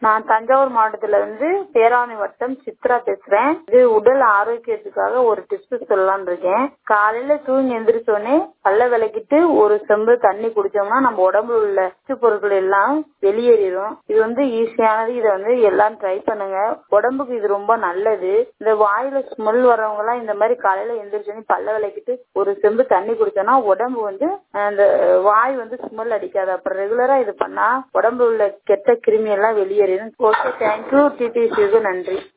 நான் தஞ்சாவூர் மாவட்டத்துல இருந்து பேராவணி வட்டம் சித்ரா பேசுறேன் இது உடல் ஆரோக்கியத்துக்காக ஒரு டிப்ஸ் சொல்லலாம்னு இருக்கேன் காலையில தூங்கி எந்திரிச்சோடனே பல்ல விளக்கிட்டு ஒரு செம்பு தண்ணி குடிச்சோம்னா நம்ம உடம்புல உள்ள நச்சு பொருட்கள் எல்லாம் வெளியேறிடும் இது வந்து ஈஸியானது இதை வந்து எல்லாம் ட்ரை பண்ணுங்க உடம்புக்கு இது ரொம்ப நல்லது இந்த வாயில ஸ்மெல் வரவங்க எல்லாம் இந்த மாதிரி காலையில எந்திரிச்சோடனே பல்ல விளக்கிட்டு ஒரு செம்பு தண்ணி குடிச்சோம்னா உடம்பு வந்து அந்த வாய் வந்து ஸ்மெல் அடிக்காது அப்புறம் ரெகுலரா இது பண்ணா உடம்புல உள்ள கெட்ட கிருமி எல்லாம் வெளியேறிடும் ஓகே தேங்க்யூ டிடிசிக்கு நன்றி